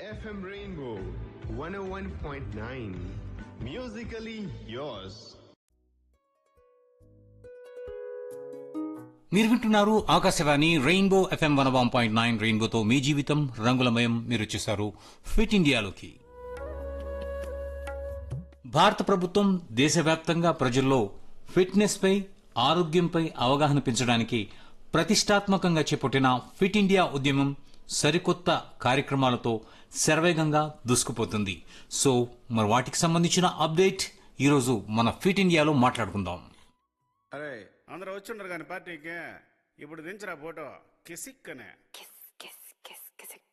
FM Rainbow 101.9. Musically yours. మీరు వింటున్నారు Akashvani rainbow FM one one point nine రెయిన్బోతో మీ జీవితం రంగులమయం మీరు వచ్చేసారు ఫిట్ ఇండియాలోకి భారత ప్రభుత్వం దేశవ్యాప్తంగా ప్రజల్లో ఫిట్నెస్ పై ఆరోగ్యంపై అవగాహన పెంచడానికి ప్రతిష్టాత్మకంగా చేపట్టిన ఫిట్ ఇండియా ఉద్యమం సరికొత్త కార్యక్రమాలతో శరవేగంగా దూసుకుపోతుంది సో మరి వాటికి సంబంధించిన అప్డేట్ ఈరోజు మన ఫిట్ ఇండియాలో మాట్లాడుకుందాం అరే అందరూ వచ్చిండ్రు కానీ పార్టీకి ఇప్పుడు దించరా ఫోటో కిసిక్ అనే కిస్